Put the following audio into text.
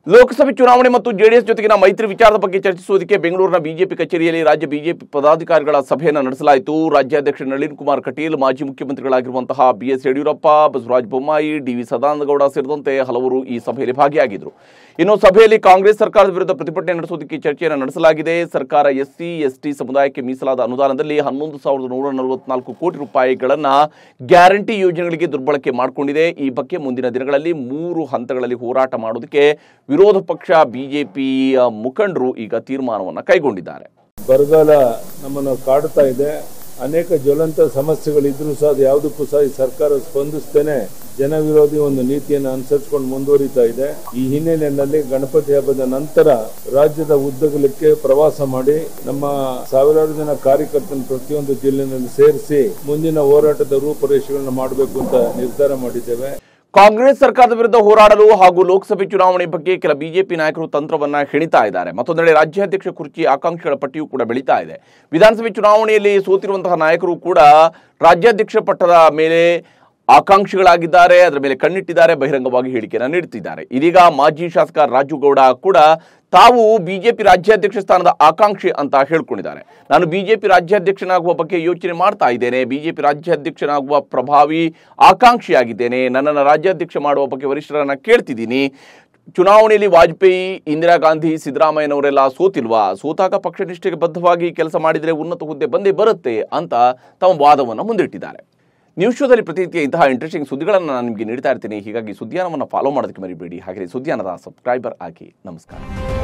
ಲೋಕಸಭೆ ಚುನಾವಣೆ ಮತ್ತು ಜೆಡಿಎಸ್ ಜೊತೆಗಿನ ಮೈತ್ರಿ ವಿಚಾರದ ಬಗ್ಗೆ ಚರ್ಚಿಸುವುದಕ್ಕೆ ಬೆಂಗಳೂರಿನ ಬಿಜೆಪಿ ಕಚೇರಿಯಲ್ಲಿ ರಾಜ್ಯ ಬಿಜೆಪಿ ಪದಾಧಿಕಾರಿಗಳ ಸಭೆಯನ್ನು ನಡೆಸಲಾಯಿತು ರಾಜ್ಯಾಧ್ಯಕ್ಷ ನಳಿನ್ ಕುಮಾರ್ ಕಟೀಲ್ ಮಾಜಿ ಮುಖ್ಯಮಂತ್ರಿಗಳಾಗಿರುವಂತಹ ಬಿಎಸ್ ಯಡಿಯೂರಪ್ಪ ಬಸವರಾಜ ಬೊಮ್ಮಾಯಿ ಡಿವಿ ಸದಾನಂದಗೌಡ ಸೇರಿದಂತೆ ಹಲವರು ಈ ಸಭೆಯಲ್ಲಿ ಭಾಗಿಯಾಗಿದ್ದರು ಇನ್ನು ಸಭೆಯಲ್ಲಿ ಕಾಂಗ್ರೆಸ್ ಸರ್ಕಾರದ ವಿರುದ್ಧ ಪ್ರತಿಭಟನೆ ನಡೆಸುವುದಕ್ಕೆ ಚರ್ಚೆಯನ್ನು ನಡೆಸಲಾಗಿದೆ ಸರ್ಕಾರ ಎಸ್ಸಿ ಎಸ್ಟಿ ಸಮುದಾಯಕ್ಕೆ ಮೀಸಲಾದ ಅನುದಾನದಲ್ಲಿ ಹನ್ನೊಂದು ಸಾವಿರದ ನೂರ ನಲವತ್ನಾಲ್ಕು ಕೋಟಿ ರೂಪಾಯಿಗಳನ್ನ ಗ್ಯಾರಂಟಿ ಯೋಜನೆಗಳಿಗೆ ದುರ್ಬಳಕೆ ಮಾಡಿಕೊಂಡಿದೆ ಈ ಬಗ್ಗೆ ಮುಂದಿನ ದಿನಗಳಲ್ಲಿ ಮೂರು ಹಂತಗಳಲ್ಲಿ ಹೋರಾಟ ಮಾಡೋದಕ್ಕೆ ವಿರೋಧ ಪಕ್ಷ ಬಿಜೆಪಿಯ ಮುಖಂಡರು ಈಗ ತೀರ್ಮಾನವನ್ನು ಕೈಗೊಂಡಿದ್ದಾರೆ ಬರಗಾಲ ನಮ್ಮನ್ನು ಕಾಡ್ತಾ ಇದೆ ಅನೇಕ ಜ್ವಲಂತ ಸಮಸ್ಯೆಗಳಿದ್ರೂ ಸಹ ಅದು ಯಾವುದಕ್ಕೂ ಸಹ ಈ ಸರ್ಕಾರ ಸ್ಪಂದಿಸ್ತೇನೆ ಜನ ವಿರೋಧಿ ಒಂದು ನೀತಿಯನ್ನು ಅನುಸರಿಸಿಕೊಂಡು ಮುಂದುವರಿತಾ ಇದೆ ಈ ಹಿನ್ನೆಲೆಯಲ್ಲಿ ಗಣಪತಿ ಹಬ್ಬದ ನಂತರ ರಾಜ್ಯದ ಉದ್ದಗಲಕ್ಕೆ ಪ್ರವಾಸ ಮಾಡಿ ನಮ್ಮ ಸಾವಿರಾರು ಜನ ಕಾರ್ಯಕರ್ತನ ಪ್ರತಿಯೊಂದು ಜಿಲ್ಲೆನಲ್ಲಿ ಸೇರಿಸಿ ಮುಂದಿನ ಹೋರಾಟದ ರೂಪುರೇಷೆಗಳನ್ನು ಮಾಡಬೇಕು ಅಂತ ನಿರ್ಧಾರ ಮಾಡಿದ್ದೇವೆ ಕಾಂಗ್ರೆಸ್ ಸರ್ಕಾರದ ವಿರುದ್ಧ ಹೋರಾಡಲು ಹಾಗೂ ಲೋಕಸಭೆ ಚುನಾವಣೆ ಬಗ್ಗೆ ಕೆಲ ಬಿಜೆಪಿ ನಾಯಕರು ತಂತ್ರವನ್ನ ಹೆಣಿತಾ ಇದ್ದಾರೆ ಮತ್ತೊಂದೆಡೆ ರಾಜ್ಯಾಧ್ಯಕ್ಷ ಕುರ್ಚಿ ಆಕಾಂಕ್ಷಿಗಳ ಪಟ್ಟಿಯೂ ಕೂಡ ಬೆಳೀತಾ ಇದೆ ವಿಧಾನಸಭೆ ಚುನಾವಣೆಯಲ್ಲಿ ಸೋತಿರುವಂತಹ ನಾಯಕರು ಕೂಡ ರಾಜ್ಯಾಧ್ಯಕ್ಷ ಪಟ್ಟದ ಮೇಲೆ ಆಕಾಂಕ್ಷಿಗಳಾಗಿದ್ದಾರೆ ಅದರ ಮೇಲೆ ಕಣ್ಣಿಟ್ಟಿದ್ದಾರೆ ಬಹಿರಂಗವಾಗಿ ಹೇಳಿಕೆಯನ್ನು ನೀಡುತ್ತಿದ್ದಾರೆ ಇದೀಗ ಮಾಜಿ ಶಾಸಕ ರಾಜು ಗೌಡ ಕೂಡ ತಾವು ಬಿಜೆಪಿ ರಾಜ್ಯಾಧ್ಯಕ್ಷ ಸ್ಥಾನದ ಆಕಾಂಕ್ಷಿ ಅಂತ ಹೇಳ್ಕೊಂಡಿದ್ದಾರೆ ನಾನು ಬಿಜೆಪಿ ರಾಜ್ಯಾಧ್ಯಕ್ಷನಾಗುವ ಬಗ್ಗೆ ಯೋಚನೆ ಮಾಡ್ತಾ ಇದ್ದೇನೆ ಬಿಜೆಪಿ ರಾಜ್ಯಾಧ್ಯಕ್ಷನಾಗುವ ಪ್ರಭಾವಿ ಆಕಾಂಕ್ಷಿಯಾಗಿದ್ದೇನೆ ನನ್ನನ್ನು ರಾಜ್ಯಾಧ್ಯಕ್ಷ ಮಾಡುವ ಬಗ್ಗೆ ವರಿಷ್ಠರನ್ನ ಕೇಳ್ತಿದ್ದೀನಿ ಚುನಾವಣೆಯಲ್ಲಿ ವಾಜಪೇಯಿ ಇಂದಿರಾ ಗಾಂಧಿ ಸಿದ್ದರಾಮಯ್ಯನವರೆಲ್ಲ ಸೋತಿಲ್ವಾ ಸೋತಾಗ ಪಕ್ಷ ನಿಷ್ಠೆಗೆ ಬದ್ಧವಾಗಿ ಕೆಲಸ ಮಾಡಿದರೆ ಉನ್ನತ ಹುದ್ದೆ ಬಂದೇ ಬರುತ್ತೆ ಅಂತ ತಮ್ಮ ವಾದವನ್ನು ಮುಂದಿಟ್ಟಿದ್ದಾರೆ ನ್ಯೂಸ್ ಶೋದಲ್ಲಿ ಪ್ರತಿನಿತ್ಯ ಇಂತಹ ಇಂಟ್ರೆಸ್ಟಿಂಗ್ ಸುದ್ದಿಗಳನ್ನು ನಾನು ನಿಮಗೆ ನೀಡ್ತಾ ಇರ್ತೀನಿ ಹೀಗಾಗಿ ಸುದ್ದಿಯಾನವನ್ನು ಫಾಲೋ ಮಾಡೋದಕ್ಕೆ ಮರಿಬೇಡಿ ಹಾಗೆ ಸುದ್ದಿಯಾನದ ಸಬ್ಸ್ಕ್ರೈಬರ್ ಆಗಿ ನಮಸ್ಕಾರ